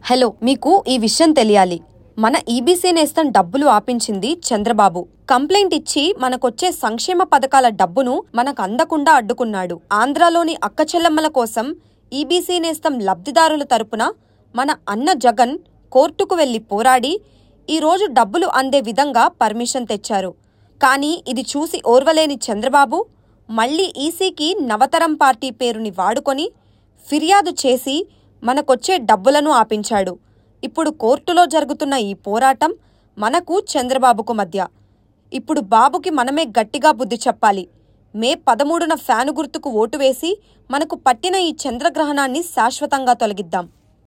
hello మీకు ఈ విషయం తెలియాలి మన ఈబీసీ నేస్తం డబ్బులు ఆపించింది చంద్రబాబు కంప్లైంట్ ఇచ్చి మనకొచ్చే సంక్షేమ పథకాల డబ్బును మనకు అందకుండా అడ్డుకున్నాడు ఆంధ్రాలోని అక్క చెల్లెమ్మల కోసం ఈబీసీ నేస్తం లబ్ధిదారుల తరపున మన అన్న జగన్ కోర్టుకు వెళ్లి పోరాడి ఈరోజు డబ్బులు అందే విధంగా పర్మిషన్ తెచ్చారు కానీ ఇది చూసి ఓర్వలేని చంద్రబాబు మళ్లీ ఈసీకి నవతరం పార్టీ పేరుని వాడుకొని ఫిర్యాదు చేసి మనకొచ్చే డబ్బులను ఆపించాడు ఇప్పుడు కోర్టులో జరుగుతున్న ఈ పోరాటం మనకు చంద్రబాబుకు మధ్య ఇప్పుడు బాబుకి మనమే గట్టిగా బుద్ధి చెప్పాలి మే పదమూడున ఫ్యాను గుర్తుకు ఓటు వేసి మనకు పట్టిన ఈ చంద్రగ్రహణాన్ని శాశ్వతంగా తొలగిద్దాం